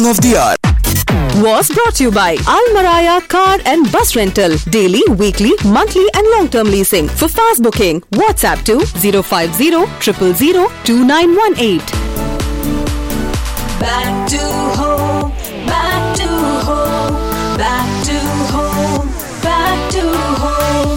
of the hour. was brought to you by Al Maraya Car and Bus Rental. Daily, weekly, monthly, and long term leasing. For fast booking, WhatsApp to 050 000 2918. Back to home, back to home, back to home, back to home.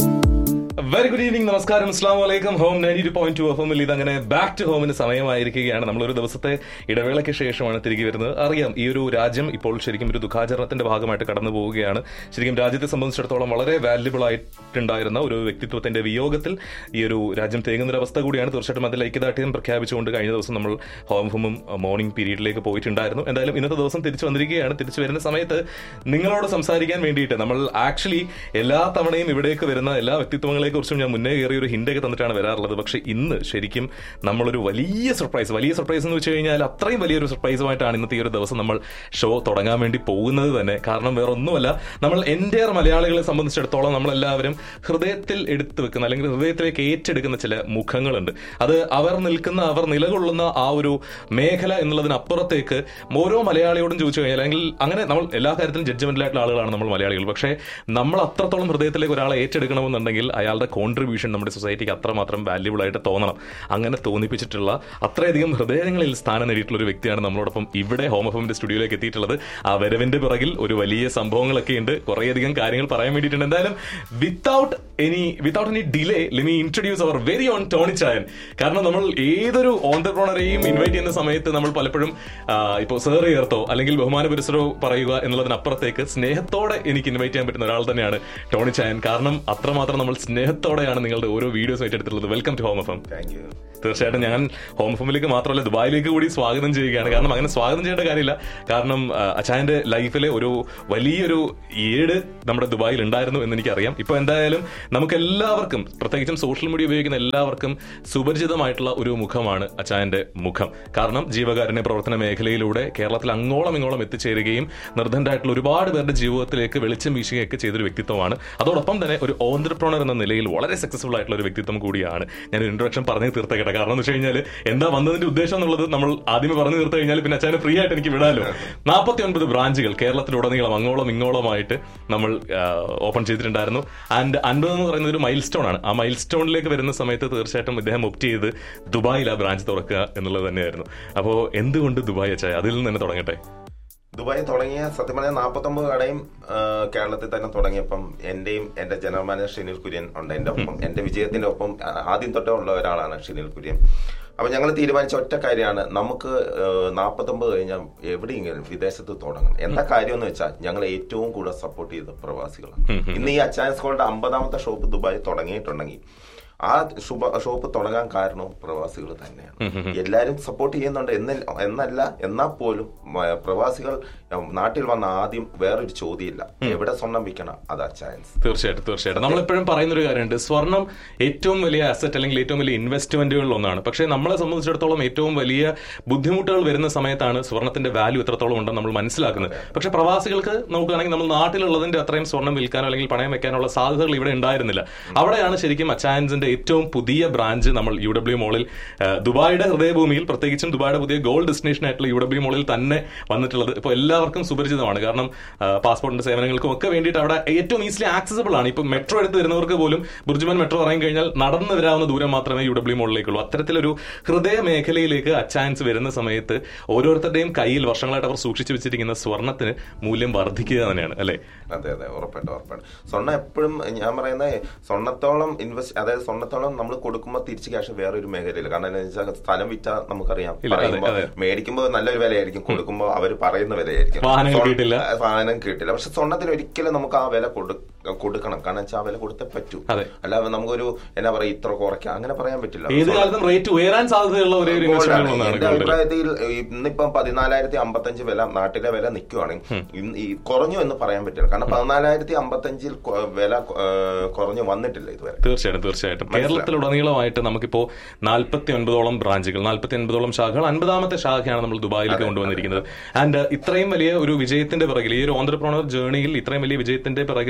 Very good evening നമസ്കാരം അസ്ലാം വലൈക്കും home ninety two point two എഫിൽ ഇത് അങ്ങനെ back to ഹോമിന് സമയമായിരിക്കുകയാണ് നമ്മളൊരു ദിവസത്തെ ഇടവേളയ്ക്ക് ശേഷമാണ് തിരികെ വരുന്നത് അറിയാം ഈ ഒരു രാജ്യം ഇപ്പോൾ ശരിക്കും ഒരു ദുഃഖാചരണത്തിന്റെ ഭാഗമായിട്ട് കടന്നു പോവുകയാണ് ശരിക്കും രാജ്യത്തെ സംബന്ധിച്ചിടത്തോളം വളരെ വാല്യുബിൾ ആയിട്ടുണ്ടായിരുന്ന ഒരു വ്യക്തിത്വത്തിന്റെ വിയോഗത്തിൽ ഈ ഒരു രാജ്യം തേങ്ങുന്ന ഒരു അവസ്ഥ കൂടിയാണ് തീർച്ചയായിട്ടും അതിൽ ഐക്യദാർഢ്യം പ്രഖ്യാപിച്ചുകൊണ്ട് കഴിഞ്ഞ ദിവസം നമ്മൾ ഹോം ഹോമും മോർണിംഗ് പീരീഡിലേക്ക് പോയിട്ടുണ്ടായിരുന്നു എന്തായാലും ഇന്നത്തെ ദിവസം തിരിച്ചു വന്നിരിക്കുകയാണ് തിരിച്ചു വരുന്ന സമയത്ത് നിങ്ങളോട് സംസാരിക്കാൻ വേണ്ടിയിട്ട് നമ്മൾ ആക്ച്വലി എല്ലാ തവണയും ഇവിടേക്ക് വരുന്ന എല്ലാ വ്യക്തിത്വങ്ങളെ കുറിച്ചും ഞാൻ മുന്നേ കയറിയ ഒരു ഹിന്റൊക്കെ തന്നിട്ടാണ് വരാറുള്ളത് പക്ഷേ ഇന്ന് ശരിക്കും നമ്മളൊരു വലിയ സർപ്രൈസ് വലിയ സർപ്രൈസ് എന്ന് വെച്ച് കഴിഞ്ഞാൽ അത്രയും വലിയൊരു സർപ്രൈസുമായിട്ടാണ് ഇന്നത്തെ ഈ ഒരു ദിവസം നമ്മൾ ഷോ തുടങ്ങാൻ വേണ്ടി പോകുന്നത് തന്നെ കാരണം വേറെ ഒന്നുമല്ല നമ്മൾ എൻ്റെ മലയാളികളെ സംബന്ധിച്ചിടത്തോളം നമ്മളെല്ലാവരും ഹൃദയത്തിൽ എടുത്തു വെക്കുന്ന അല്ലെങ്കിൽ ഹൃദയത്തിലേക്ക് ഏറ്റെടുക്കുന്ന ചില മുഖങ്ങളുണ്ട് അത് അവർ നിൽക്കുന്ന അവർ നിലകൊള്ളുന്ന ആ ഒരു മേഖല എന്നുള്ളതിനപ്പുറത്തേക്ക് ഓരോ മലയാളിയോടും ചോദിച്ചു കഴിഞ്ഞാൽ അല്ലെങ്കിൽ അങ്ങനെ നമ്മൾ എല്ലാ കാര്യത്തിലും ജഡ്ജ്മെന്റിലായിട്ടുള്ള ആളുകളാണ് നമ്മൾ മലയാളികൾ പക്ഷേ നമ്മൾ അത്രത്തോളം ഹൃദയത്തിലേക്ക് ഒരാളെ ഏറ്റെടുക്കണമെന്നുണ്ടെങ്കിൽ അയാളുടെ കോൺട്രിബ്യൂഷൻ നമ്മുടെ സൊസൈറ്റിക്ക് അത്രമാത്രം വാല്യുബിൾ ആയിട്ട് തോന്നണം അങ്ങനെ തോന്നിപ്പിച്ചിട്ടുള്ള അത്രയധികം ഹൃദയങ്ങളിൽ സ്ഥാനം നേടിയിട്ടുള്ള ഒരു വ്യക്തിയാണ് നമ്മളോടൊപ്പം ഇവിടെ ഹോം എഫിന്റെ സ്റ്റുഡിയോയിലേക്ക് എത്തിയിട്ടുള്ളത് ആ വരവിന്റെ പിറകിൽ ഒരു വലിയ സംഭവങ്ങളൊക്കെ ഉണ്ട് കുറേയധികം കാര്യങ്ങൾ പറയാൻ വേണ്ടിയിട്ടുണ്ട് എന്തായാലും without any without any delay let me introduce our very own Tony Chayan കാരണം നമ്മൾ ഏതൊരു ഓണ്ടർപ്രോണറെയും ഇൻവൈറ്റ് ചെയ്യുന്ന സമയത്ത് നമ്മൾ പലപ്പോഴും ഇപ്പോൾ സേർ ചേർത്തോ അല്ലെങ്കിൽ ബഹുമാന പുരസ്സരോ പറയുക എന്നുള്ളതിനപ്പുറത്തേക്ക് സ്നേഹത്തോടെ എനിക്ക് ഇൻവൈറ്റ് ചെയ്യാൻ പറ്റുന്ന ഒരാൾ തന്നെയാണ് ടോണി ചായൻ കാരണം അത്രമാത്രം നമ്മൾ സ്നേഹത്തോടെയാണ് നിങ്ങളുടെ ഓരോ വീഡിയോസ് ഏറ്റെടുത്തിട്ടുള്ളത് welcome to home F thank you തീർച്ചയായിട്ടും ഞാൻ ഹോം ഫമിലേക്ക് മാത്രമല്ല ദുബായിലേക്ക് കൂടി സ്വാഗതം ചെയ്യുകയാണ് കാരണം അങ്ങനെ സ്വാഗതം ചെയ്യേണ്ട കാര്യമില്ല കാരണം ആ, അച്ചായന്റെ ലൈഫിലെ ഒരു വലിയൊരു ഏട് നമ്മുടെ ദുബായിൽ ഉണ്ടായിരുന്നു എന്ന് എനിക്കറിയാം ഇപ്പൊ എന്തായാലും നമുക്ക് എല്ലാവർക്കും പ്രത്യേകിച്ചും സോഷ്യൽ മീഡിയ ഉപയോഗിക്കുന്ന എല്ലാവർക്കും സുപരിചിതമായിട്ടുള്ള ഒരു മുഖമാണ് അച്ചായന്റെ മുഖം കാരണം ജീവകാരുണ്യ പ്രവർത്തന മേഖലയിലൂടെ കേരളത്തിൽ അങ്ങോളം ഇങ്ങോളം എത്തിച്ചേരുകയും നിർദ്ധനരായിട്ടുള്ള ഒരുപാട് പേരുടെ ജീവിതത്തിലേക്ക് വെളിച്ചം വീശുകയൊക്കെ ചെയ്തൊരു വ്യക്തിത്വമാണ് അതോടൊപ്പം തന്നെ ഒരു ഓണ്ടർപ്രോണർ എന്ന നിലയിൽ വളരെ സക്സസ്ഫുൾ ആയിട്ടുള്ള ഒരു വ്യക്തിത്വം കൂടിയാണ് ഞാൻ ഒരു ഇൻട്രൊഡക്ഷൻ പറഞ്ഞു തീർത്തേക്കട്ടെ കാരണം എന്ന് വെച്ച് കഴിഞ്ഞാൽ എന്താ വന്നതിന്റെ ഉദ്ദേശം എന്നുള്ളത് നമ്മൾ ആദ്യമേ പറഞ്ഞു തീർത്തു കഴിഞ്ഞാൽ പിന്നെ അച്ഛനെ ഫ്രീ ആയിട്ട് എനിക്ക് വിടാലോ നാൽപ്പത്തി ഒൻപത് ബ്രാഞ്ചുകൾ കേരളത്തിലുടനീളം അങ്ങോളം ഇങ്ങോളമായിട്ട് നമ്മൾ ഓപ്പൺ ചെയ്തിട്ടുണ്ടായിരുന്നു ആൻഡ് അൻപത് എന്ന് പറയുന്നത് ഒരു മൈൽ സ്റ്റോൺ ആണ് ആ മൈൽ സ്റ്റോണിലേക്ക് വരുന്ന സമയത്ത് തീർച്ചയായിട്ടും ഇദ്ദേഹം ഒപ്റ്റ് ചെയ്ത് ദുബായിൽ ആ ബ്രാഞ്ച് തുറക്കുക എന്നുള്ളത് തന്നെയായിരുന്നു അപ്പോൾ എന്തുകൊണ്ട് ദുബായ് അച്ഛായ അതിൽ നിന്ന് തന്നെ തുടങ്ങട്ടെ ദുബായ് തുടങ്ങിയ സത്യം പറഞ്ഞാൽ നാൽപ്പത്തൊമ്പത് കടയും ആ, കേരളത്തിൽ തന്നെ തുടങ്ങിയപ്പം എന്റെയും എന്റെ ജനറൽ മാനേജർ ഷിനിൽ കുര്യൻ ഉണ്ട് എന്റെ ഒപ്പം എന്റെ വിജയത്തിന്റെ ഒപ്പം ആ, ആദ്യം തൊട്ടേ ഉള്ള ഒരാളാണ് ഷിനിൽ കുര്യൻ അപ്പൊ ഞങ്ങൾ തീരുമാനിച്ച ഒറ്റ കാര്യമാണ് നമുക്ക് നാൽപ്പത്തൊമ്പത് കഴിഞ്ഞാൽ എവിടെയെങ്കിലും വിദേശത്ത് തുടങ്ങണം എന്താ കാര്യം എന്ന് വെച്ചാൽ ഞങ്ങൾ ഏറ്റവും കൂടുതൽ സപ്പോർട്ട് ചെയ്ത പ്രവാസികളാണ് ഇന്ന് ഈ അച്ചായൻ സ്കൂളിന്റെ അമ്പതാമത്തെ ഷോപ്പ് ദുബായ് തുടങ്ങിയിട്ടുണ്ടെങ്കിൽ ആ ഷുബ- ഷോപ്പ് തുടങ്ങാൻ കാരണവും പ്രവാസികൾ തന്നെയാണ് എല്ലാരും സപ്പോർട്ട് ചെയ്യുന്നുണ്ട് എന്ന് എന്നല്ല എന്നാൽ പോലും മ- പ്രവാസികൾ ഉം, നാട്ടിൽ വന്ന ആദ്യം വേറൊരു ചോദ്യമില്ല എവിടെ സ്വർണം വിൽക്കണം അത് അച്ചായൻസ് തീർച്ചയായിട്ടും തീർച്ചയായിട്ടും നമ്മളെപ്പോഴും പറയുന്ന ഒരു കാര്യമുണ്ട് സ്വർണം ഏറ്റവും വലിയ അസറ്റ് അല്ലെങ്കിൽ ഏറ്റവും വലിയ ഇൻവെസ്റ്റ്മെന്റുകളിൽ ഒന്നാണ് പക്ഷേ നമ്മളെ സംബന്ധിച്ചിടത്തോളം ഏറ്റവും വലിയ ബുദ്ധിമുട്ടുകൾ വരുന്ന സമയത്താണ് സ്വർണത്തിന്റെ വാല്യൂ എത്രത്തോളം ഉണ്ടെന്ന് നമ്മൾ മനസ്സിലാക്കുന്നത് പക്ഷേ പ്രവാസികൾക്ക് നോക്കുകയാണെങ്കിൽ നമ്മൾ നാട്ടിലുള്ളതിന്റെ അത്രയും സ്വർണം വിൽക്കാനോ അല്ലെങ്കിൽ പണയം വെക്കാനുള്ള സാധ്യതകൾ ഇവിടെ ഉണ്ടായിരുന്നില്ല അവിടെയാണ് ശരിക്കും അച്ചാൻസിന്റെ ഏറ്റവും പുതിയ ബ്രാഞ്ച് നമ്മൾ യു ഡബ്ല്യു മോളിൽ ആ, ദുബായിയുടെ ഹൃദയഭൂമിയിൽ പ്രത്യേകിച്ചും ദുബായിയുടെ പുതിയ ഗോൾഡ് ഡെസ്റ്റിനേഷൻ ആയിട്ടുള്ള യു ഡബ്ല്യു മോളിൽ തന്നെ വന്നിട്ടുള്ളത് ഇപ്പോൾ എല്ലാവർക്കും സുപരിചിതമാണ് കാരണം ആ, പാസ്പോർട്ടിന്റെ സേവനങ്ങൾക്കും ഒക്കെ വേണ്ടിയിട്ട് അവിടെ ഏറ്റവും ഈസിലി ആക്സസിബിൾ ആണ് ഇപ്പൊ മെട്രോ എടുത്ത് വരുന്നവർക്ക് പോലും ബുർജുമാൻ മെട്രോ ഇറങ്ങി കഴിഞ്ഞാൽ നടന്നു വരാവുന്ന ദൂരം മാത്രമേ യു ഡബ്ല്യു മോളിലേക്കുള്ളൂ അത്തരത്തിലൊരു ഹൃദയ മേഖലയിലേക്ക് അച്ചാൻസ് വരുന്ന സമയത്ത് ഓരോരുത്തരുടെയും കയ്യിൽ വർഷങ്ങളായിട്ട് അവർ സൂക്ഷിച്ചു വെച്ചിരിക്കുന്ന സ്വർണത്തിന് മൂല്യം വർദ്ധിക്കുക തന്നെയാണ് അല്ലെ അതെ അതെ ഉറപ്പായിട്ടും ഉറപ്പായിട്ടും സ്വർണ്ണം എപ്പോഴും ഞാൻ പറയുന്നത് സ്വർണ്ണത്തോളം ഇൻവെസ്റ്റ് അതായത് സ്വർണ്ണത്തോളം നമ്മൾ കൊടുക്കുമ്പോൾ തിരിച്ച് ക്യാഷ് വേറൊരു മേഖലയില്ല കാരണം എന്താ വെച്ചാൽ സ്ഥലം വിറ്റാ നമുക്കറിയാം ഇല്ല, അതെ, പറയുമ്പോൾ അതെ. മേടിക്കുമ്പോൾ നല്ലൊരു വിലയായിരിക്കും കൊടുക്കുമ്പോൾ അവർ പറയുന്ന വിലയായിരിക്കും വാഹനങ്ങൾ സ്വർണ്ണ- കിട്ടില്ല. വാഹനം കിട്ടില്ല പക്ഷെ സ്വർണ്ണത്തിന് ഒരിക്കലും നമുക്ക് ആ വില കൊടു- കൊടുക്കണം കാരണം വെച്ചാൽ ആ വില കൊടുത്തേ പറ്റൂ അതെ. അല്ലാതെ നമുക്കൊരു എന്നാ പറയാ ഇത്ര കുറയ്ക്കാം അങ്ങനെ പറയാൻ പറ്റില്ല ഏത് സ്വർണ്ണം- കാലത്തും റേറ്റ് ഉയരാൻ സാധ്യതയുള്ള ഒരേ ഒരു ഇൻവെസ്റ്റ്മെന്റ് ഒന്നാണ് എന്റെ ഗോൾഡ് അഭിപ്രായത്തിൽ ഇന്നിപ്പം പതിനാലായിരത്തി അമ്പത്തഞ്ച് വില നാട്ടിലെ വില നിൽക്കുവാണെങ്കിൽ ഇന്ന് ഈ കുറഞ്ഞു എന്ന് പറയാൻ പറ്റില്ല കാരണം പതിനാലായിരത്തി അമ്പത്തഞ്ചിൽ കൊ- വില ഏഹ്, കുറഞ്ഞു വന്നിട്ടില്ല ഇതുവരെ തീർച്ചയായിട്ടും തീർച്ചയായിട്ടും കേരളത്തിലുടനീളമായിട്ട് നമുക്കിപ്പോ നാൽപ്പത്തി ഒൻപതോളം ബ്രാഞ്ചുകൾ നാൽപ്പത്തി ഒൻപതോളം ശാഖകൾ അൻപതാമത്തെ ശാഖയാണ് നമ്മൾ ദുബായിലേക്ക് കൊണ്ടുവന്നിരിക്കുന്നത് ആൻഡ് ഇത്രയും വലിയ ഒരു വിജയത്തിന്റെ പിറകിൽ ഈ ഒരു ഓണ്ടർപ്രണർ ജേണിയിൽ ഇത്രയും വലിയ വിജയത്തിന്റെ പിറകിൽ ഏറ്റവും വലിയ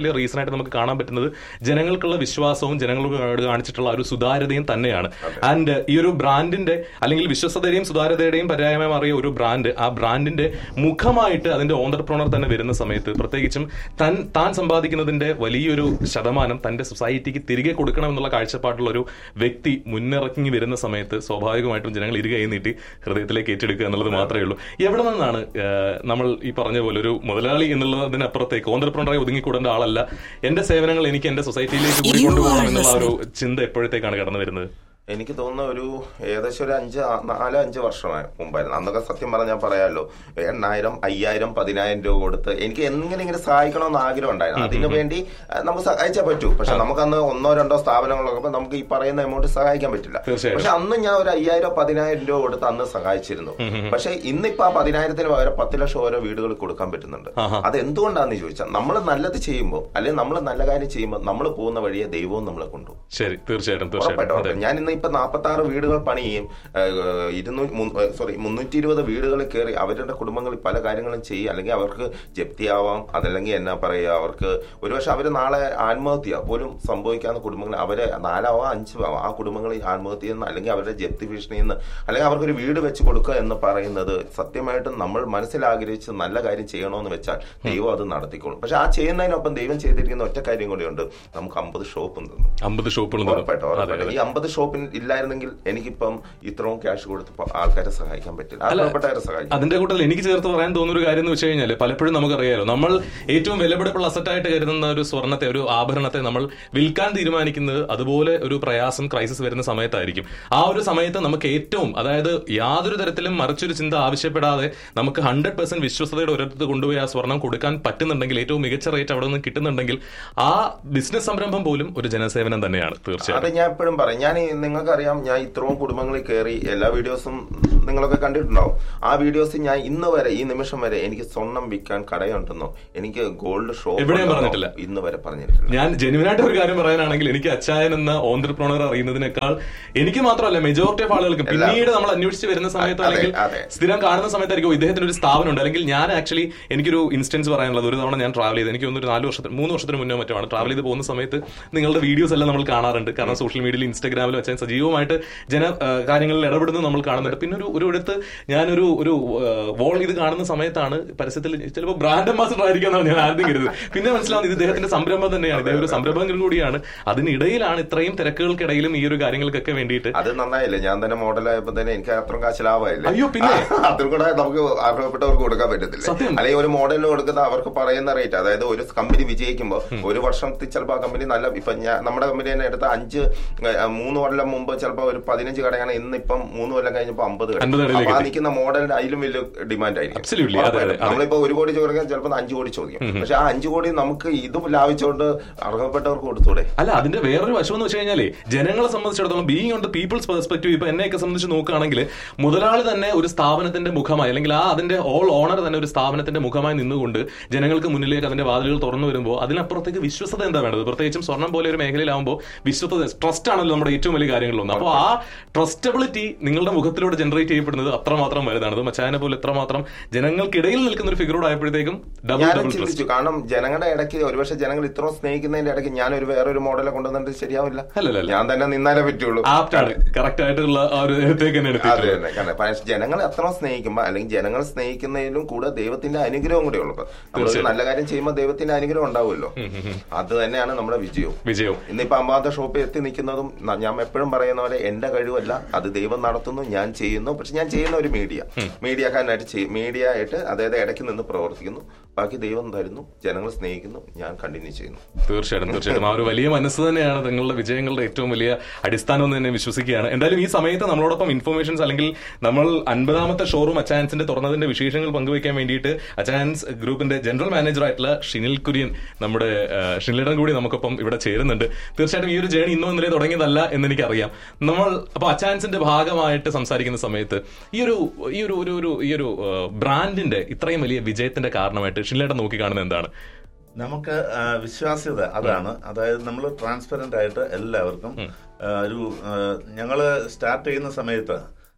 വലിയ റീസൺ ആയിട്ട് നമുക്ക് കാണാൻ പറ്റുന്നത് ജനങ്ങൾക്കുള്ള വിശ്വാസവും ജനങ്ങളോട് കാണിച്ചിട്ടുള്ള ആ ഒരു സുതാര്യതയും തന്നെയാണ് ആൻഡ് ഈ ഒരു ബ്രാൻഡിന്റെ അല്ലെങ്കിൽ വിശ്വസതയുടെയും സുതാര്യതയുടെയും പര്യായമായി മാറിയ ഒരു ബ്രാൻഡ് ആ ബ്രാൻഡിന്റെ മുഖമായിട്ട് അതിന്റെ ഓണ്ടർപ്രണർ തന്നെ വരുന്ന സമയത്ത് പ്രത്യേകിച്ചും തൻ താൻ സമ്പാദിക്കുന്നതിന്റെ വലിയൊരു ശതമാനം തന്റെ സൊസൈറ്റിക്ക് തിരികെ കൊടുക്കണം എന്നുള്ള കാഴ്ചപ്പാടുള്ള ഒരു വ്യക്തി മുന്നിറങ്ങി വരുന്ന സമയത്ത് സ്വാഭാവികമായിട്ടും ജനങ്ങൾ ഇരു കൈ നീട്ടി ഹൃദയത്തിലേക്ക് ഏറ്റെടുക്കുക എന്നുള്ളത് മാത്രമേ ഉള്ളൂ എവിടെ നിന്നാണ് ഏഹ്, നമ്മൾ ഈ പറഞ്ഞ പോലെ ഒരു മുതലാളി എന്നുള്ളതിനപ്പുറത്തേക്ക് ഓണ്ടർപ്രണറായി ഒതുങ്ങിക്കൂടേണ്ട ആളല്ല എന്റെ സേവനങ്ങൾ എനിക്ക് എന്റെ സൊസൈറ്റിയിലേക്ക് കൂടി കൊണ്ടുപോകണം എന്നുള്ള ആ ഒരു ചിന്ത എപ്പോഴത്തേക്കാണ് കടന്നു വരുന്നത് എനിക്ക് തോന്നുന്ന ഒരു ഏകദേശം ഒരു അഞ്ച് ആ- നാല് അഞ്ച് വർഷമായി മുമ്പായിരുന്നു അന്നൊക്കെ സത്യം പറഞ്ഞാൽ പറയാമല്ലോ എണ്ണായിരം അയ്യായിരം പതിനായിരം രൂപ കൊടുത്ത് എനിക്ക് എങ്ങനെയെങ്കിലും സഹായിക്കണമെന്ന് ആഗ്രഹം ഉണ്ടായിരുന്നു അതിനു വേണ്ടി ആ, നമുക്ക് സഹായിച്ചാൽ പറ്റൂ പക്ഷെ നമുക്കന്ന് ഒന്നോ രണ്ടോ സ്ഥാപനങ്ങളൊക്കെ അപ്പൊ നമുക്ക് ഈ പറയുന്ന എമൗണ്ട് സഹായിക്കാൻ പറ്റില്ല തീർച്ചയായും. പക്ഷെ അന്ന് ഞാൻ ഒരു അയ്യായിരം പതിനായിരം രൂപ കൊടുത്ത് അന്ന് സഹായിച്ചിരുന്നു പക്ഷെ ഇന്നിപ്പോ ആ പതിനായിരത്തിന് പകരം പത്ത് ലക്ഷം ഓരോ വീടുകൾ കൊടുക്കാൻ പറ്റുന്നുണ്ട് ആഹാ. അത് എന്തുകൊണ്ടാന്ന് ചോദിച്ചാൽ നമ്മൾ നല്ലത് ചെയ്യുമ്പോൾ അല്ലെങ്കിൽ നമ്മൾ നല്ല കാര്യം ചെയ്യുമ്പോൾ നമ്മൾ പോകുന്ന വഴിയെ ദൈവവും നമ്മളെ കൊണ്ടുപോകും ശരി തീർച്ചയായിട്ടും ഉറപ്പായിട്ടും തീർച്ചയായിട്ടും അതെ ഉറപ്പായിട്ടും. ഞാൻ ഇന്ന് ഇപ്പൊ നാൽപ്പത്തി ആറ് വീടുകൾ പണിയും ഇരുന്നൂറ്റി സോറി മുന്നൂറ്റി ഇരുപത് വീടുകളിൽ കയറി അവരുടെ കുടുംബങ്ങളിൽ പല കാര്യങ്ങളും ചെയ്യും അല്ലെങ്കിൽ അവർക്ക് ജപ്തിയാവാം അതല്ലെങ്കിൽ എന്നാ പറയുക അവർക്ക് ഒരുപക്ഷെ അവര് നാളെ ആത്മഹത്യ പോലും സംഭവിക്കാവുന്ന കുടുംബങ്ങൾ അവരെ നാലാവാം അഞ്ചാവാം ആ കുടുംബങ്ങളിൽ ആത്മഹത്യ ചെയ്യുന്ന അല്ലെങ്കിൽ അവരുടെ ജപ്തി ഭീഷണിയിൽ നിന്ന് അല്ലെങ്കിൽ അവർക്കൊരു വീട് വെച്ച് കൊടുക്കുക എന്ന് പറയുന്നത് സത്യമായിട്ടും നമ്മൾ മനസ്സിൽ ആഗ്രഹിച്ച് നല്ല കാര്യം ചെയ്യണമെന്ന് വെച്ചാൽ ദൈവം അത് നടത്തിക്കോളും പക്ഷെ ആ ചെയ്യുന്നതിനൊപ്പം ദൈവം ചെയ്തിരിക്കുന്ന ഒറ്റ കാര്യം കൂടിയുണ്ട് നമുക്ക് അമ്പത് ഷോപ്പും തന്നു അമ്പത് ഷോപ്പുകൾ ഉറപ്പായിട്ടും ഉറപ്പായിട്ടും ഈ അമ്പത് ഷോപ്പിൽ ഇല്ലായിരുന്നെങ്കിൽ എനിക്കിപ്പം ഇത്രയും ക്യാഷ് കൊടുത്ത് പ- ആൾക്കാരെ സഹായിക്കാൻ പറ്റില്ല ആൾപ്പെട്ടവരെ സഹായിക്കും അതിന്റെ കൂട്ടത്തിൽ എനിക്ക് ചേർത്ത് പറയാൻ തോന്നുന്ന ഒരു കാര്യം എന്ന് വെച്ച് കഴിഞ്ഞാൽ പലപ്പോഴും നമുക്കറിയാലോ നമ്മൾ ഏറ്റവും വിലപിടിപ്പുള്ള അസറ്റായിട്ട് കരുതുന്ന ഒരു സ്വർണ്ണത്തെ ഒരു ആഭരണത്തെ നമ്മൾ വിൽക്കാൻ തീരുമാനിക്കുന്നത് അതുപോലെ ഒരു പ്രയാസം ക്രൈസിസ് വരുന്ന സമയത്തായിരിക്കും ആ ഒരു സമയത്ത് നമുക്ക് ഏറ്റവും അതായത് യാതൊരു തരത്തിലും മറിച്ചൊരു ചിന്ത ആവശ്യപ്പെടാതെ നമുക്ക് ഹൺഡ്രഡ് പെർസെന്റ് വിശ്വസതയുടെ ഒരിടത്ത് കൊണ്ടുപോയി ആ സ്വർണം കൊടുക്കാൻ പറ്റുന്നുണ്ടെങ്കിൽ ഏറ്റവും മികച്ച റേറ്റ് അവിടെ നിന്ന് കിട്ടുന്നുണ്ടെങ്കിൽ ആ ബിസിനസ് സംരംഭം പോലും ഒരു ജനസേവനം തന്നെയാണ് അത് തീർച്ചയായിട്ടും ഞാൻ എപ്പോഴും പറയും ഞാൻ ഈ- നിങ്ങൾക്കറിയാം ഞാൻ ഇത്രയും കുടുംബങ്ങളിൽ കയറി എല്ലാ വീഡിയോസും നിങ്ങളൊക്കെ കണ്ടിട്ടുണ്ടാവും ആ വീഡിയോസ് ഞാൻ ഇന്ന് വരെ ഈ നിമിഷം വരെ എനിക്ക് സ്വർണം വിൽക്കാൻ കടയുണ്ടെന്നോ എനിക്ക് ഗോൾഡ് ഷോപ്പ് എവിടെയും പറഞ്ഞിട്ടില്ല. ഇന്ന് വരെ പറഞ്ഞിട്ടില്ല ഞാൻ ജെനുവിനായിട്ട് ഒരു കാര്യം പറയാനാണെങ്കിൽ എനിക്ക് അച്ചായൻ എന്ന ഓണ്ടർപ്രണർ അറിയുന്നതിനേക്കാൾ എനിക്ക് മാത്രമല്ല മെജോറിറ്റി ഓഫ് ആളുകൾക്ക് പിന്നീട് നമ്മൾ അന്വേഷിച്ച് വരുന്ന സമയത്ത് അതെ, അല്ലെങ്കിൽ അതെ. സ്ഥിരം കാണുന്ന സമയത്തായിരിക്കും "ഓ, ഇദ്ദേഹത്തിന് ഒരു സ്ഥാപനം ഉണ്ട് അല്ലെങ്കിൽ ഞാൻ ആക്ച്വലി എനിക്കൊരു ഇൻസ്റ്റൻസ് പറയാനുള്ളത് ഒരു തവണ ഞാൻ ട്രാവൽ ചെയ്ത് എനിക്ക് തോന്നുന്നു ഒരു നാല് വർഷത്തിന് മൂന്ന് വർഷത്തിന് മുന്നേ മറ്റുമാണ് ട്രാവൽ ചെയ്ത് പോകുന്ന സമയത്ത് നിങ്ങളുടെ വീഡിയോസ് എല്ലാം നമ്മൾ കാണാറുണ്ട് കാരണം സോഷ്യൽ മീഡിയയിൽ ഇൻസ്റ്റാഗ്രാമിൽ വെച്ചാൽ സജീവമായിട്ട് ജന ആ, കാര്യങ്ങളിൽ ഇടപെടുന്നത് നമ്മൾ കാണുന്നുണ്ട് പിന്നെ ഒരു ഒരു ഇടത്ത് ഞാനൊരു ഒരു വോൾ ഇത് കാണുന്ന സമയത്താണ് പരസ്യത്തിൽ ചിലപ്പോൾ ബ്രാൻഡ് അംബാസഡർ ആയിരിക്കാന്നാണ് ഞാൻ ആദ്യം കരുതുന്നത് പിന്നെ മനസ്സിലാവുന്നത് ഇത് ഇദ്ദേഹത്തിന്റെ സംരംഭം തന്നെയാണ് ഇദ്ദേഹം ഒരു സംരംഭം കൂടിയാണ് അതിനിടയിലാണ് ഇത്രയും തിരക്കുകൾക്കിടയിലും ഈ ഒരു കാര്യങ്ങൾക്കൊക്കെ വേണ്ടിയിട്ട് അത് നന്നായില്ലേ ഞാൻ തന്നെ മോഡലായപ്പോ തന്നെ എനിക്ക് അത്രയും കാശ് ലാഭമായില്ലേ അയ്യോ, പിന്നെ? അതും കൂടെ നമുക്ക് അർഹപ്പെട്ടവർക്ക് കൊടുക്കാൻ പറ്റത്തില്ല സത്യം. അല്ലെങ്കിൽ ഒരു മോഡലിന് കൊടുക്കുന്ന അവർക്ക് പറയുന്ന റേറ്റ് അതായത് ഒരു കമ്പനി വിജയിക്കുമ്പോൾ ഒരു വർഷത്തിൽ ചിലപ്പോൾ ആ കമ്പനി നല്ല ഇപ്പൊ ഞാൻ നമ്മുടെ കമ്പനി തന്നെ എടുത്ത അഞ്ച് ഏഹ്, മൂന്ന് കൊല്ലം മുമ്പ് ചിലപ്പോൾ ഒരു പതിനഞ്ച് കടയാണ് ഇന്ന് ഇപ്പം മൂന്ന് കൊല്ലം കഴിഞ്ഞപ്പോൾ അമ്പത് കട അൻപത് കടയിലേക്ക് അപ്പൊ ആ എത്തി. നിൽക്കുന്ന മോഡലിന്റെ അതിലും വലിയ ഡിമാൻഡ് ആയിരിക്കും Absolutely, അതെ, അതെ, ഉറപ്പായിട്ടും. അതെ. നമ്മളിപ്പോ ഒരു കോടി ചോദിക്കാൻ ചിലപ്പോൾ അഞ്ചു കോടി ചോദിക്കും പക്ഷെ ആ അഞ്ചു കോടി നമുക്ക് ഇതും ലാഭിച്ചുകൊണ്ട് അർഹപ്പെട്ടവർക്ക് കൊടുത്തൂടെ അല്ല അതിന്റെ വേറൊരു വശം എന്ന് വെച്ച് കഴിഞ്ഞാലേ ജനങ്ങളെ സംബന്ധിച്ചിടത്തോളം being on the people's perspective ഇപ്പൊ എന്നെയൊക്കെ സംബന്ധിച്ച് നോക്കുകയാണെങ്കിൽ മുതലാളി തന്നെ ഒരു സ്ഥാപനത്തിന്റെ മുഖമായി അല്ലെങ്കിൽ ആ അതിന്റെ ഓൾ ഓണർ തന്നെ ഒരു സ്ഥാപനത്തിന്റെ മുഖമായി നിന്നുകൊണ്ട് ജനങ്ങൾക്ക് മുന്നിലേക്ക് അതിന്റെ വാതിലുകൾ തുറന്നു വരുമ്പോൾ അതിനപ്പുറത്തേക്ക് വിശ്വസത എന്താ വേണ്ടത് പ്രത്യേകിച്ചും സ്വർണം പോലെ ഒരു മേഖലയിലാവുമ്പോൾ വിശ്വസത ട്രസ്റ്റ് ആണല്ലോ നമ്മുടെ ഏറ്റവും വലിയ കാര്യങ്ങളിലൊന്ന് അപ്പോൾ ആ ട്രസ്റ്റബിലിറ്റി നിങ്ങളുടെ മുഖത്തിലൂടെ ജനറേറ്റ് ചെയ്യപ്പെടുന്നത് അത്രമാത്രം വലുതാണ് അത് മച്ചാനെ പോലെ എത്രമാത്രം ജനങ്ങൾക്കിടയിൽ നിൽക്കുന്ന ഒരു ഫിഗറോട് ആയപ്പോഴത്തേക്കും ഡബിൾ ഞാനും ഡബിൾ ട്രസ്റ്റ് ചിന്തിച്ചു കാരണം ജനങ്ങളുടെ ഇടയ്ക്ക് ഒരുപക്ഷെ ജനങ്ങൾ ഇത്രയും സ്നേഹിക്കുന്നതിന്റെ ഇടയ്ക്ക് ഞാൻ ഒരു വേറൊരു മോഡലെ കൊണ്ടുവന്നിട്ട് ശരിയാവില്ല അല്ലല്ല. ഞാൻ തന്നെ നിന്നാലേ പറ്റുള്ളൂ ആപ്റ്റാണ് കറക്റ്റ് ആയിട്ടുള്ള ആ ഒരു നേരത്തേക്ക് തന്നെ അതെ എടുത്തിട്ടുള്ളത് തന്നെ കാരണം പക്ഷേ ജനങ്ങൾ എത്ര സ്നേഹിക്കുമ്പോൾ അല്ലെങ്കിൽ ജനങ്ങൾ സ്നേഹിക്കുന്നതിലും കൂടെ ദൈവത്തിന്റെ അനുഗ്രഹം കൂടെ ഉള്ളൂ നമ്മളൊരു തീർച്ചയായും. നല്ല കാര്യം ചെയ്യുമ്പോൾ ദൈവത്തിന്റെ അനുഗ്രഹം ഉണ്ടാവുമല്ലോ അത് തന്നെയാണ് നമ്മുടെ വിജയവും വിജയവും ഇന്നിപ്പോ അമ്പാത്ത ഷോപ്പിൽ എത്തി നിൽക്കുന്നതും ന- ഞാൻ എപ്പോഴും പറയുന്ന പോലെ എന്റെ കഴിവല്ല അത് ദൈവം നടത്തുന്നു ഞാൻ ചെയ്യുന്നു പക്ഷെ ഞാൻ ചെയ്യുന്ന ഒരു മീഡിയ മീഡിയക്കാരനായിട്ട് ചെയ്യും മീഡിയ ആയിട്ട് അതായത് ഇടയ്ക്ക് നിന്ന് പ്രവർത്തിക്കുന്നു ബാക്കി ദൈവം തരുന്നു ജനങ്ങൾ സ്നേഹിക്കുന്നു ഞാൻ കണ്ടിന്യൂ ചെയ്യുന്നു തീർച്ചയായിട്ടും തീർച്ചയായിട്ടും ആ ഒരു വലിയ മനസ്സ് തന്നെയാണ് നിങ്ങളുടെ വിജയങ്ങളുടെ ഏറ്റവും വലിയ അടിസ്ഥാനം എന്ന് തന്നെ വിശ്വസിക്കുകയാണ് എന്തായാലും ഈ സമയത്ത് നമ്മളോടൊപ്പം ഇൻഫർമേഷൻസ് അല്ലെങ്കിൽ നമ്മൾ അൻപതാമത്തെ ഷോറൂം അച്ചാൻസിന്റെ തുറന്നതിന്റെ വിശേഷങ്ങൾ പങ്കുവയ്ക്കാൻ വേണ്ടിയിട്ട് അച്ചാൻസ് ഗ്രൂപ്പിന്റെ ജനറൽ മാനേജർ ആയിട്ടുള്ള ഷിനിൽ കുര്യൻ നമ്മുടെ ആ, ഷിനിലിടൻ കൂടി നമുക്കൊപ്പം ഇവിടെ ചേരുന്നുണ്ട് തീർച്ചയായിട്ടും ഈ ഒരു ജേണി ഇന്നോ ഇന്നലെ തുടങ്ങിയതല്ല എന്ന് എനിക്കറിയാം നമ്മൾ അപ്പൊ അച്ചാൻസിന്റെ ഭാഗമായിട്ട് സംസാരിക്കുന്ന സമയത്ത് ഈ ഒരു ഈ ഒരു ഒരു ഒരു ഈ ഒരു ആ, ബ്രാൻഡിന്റെ ഇത്രയും വലിയ വിജയത്തിന്റെ കാരണമായിട്ട് ഷിനിലേട്ടൻ നോക്കി കാണുന്നത് എന്താണ് നമുക്ക് ആ, വിശ്വാസ്യത അതാണ് അതായത് നമ്മൾ ട്രാൻസ്പെറന്റ് ആയിട്ട് എല്ലാവർക്കും ആ, ഒരു ആ, ഞങ്ങള് സ്റ്റാർട്ട് ചെയ്യുന്ന സമയത്ത്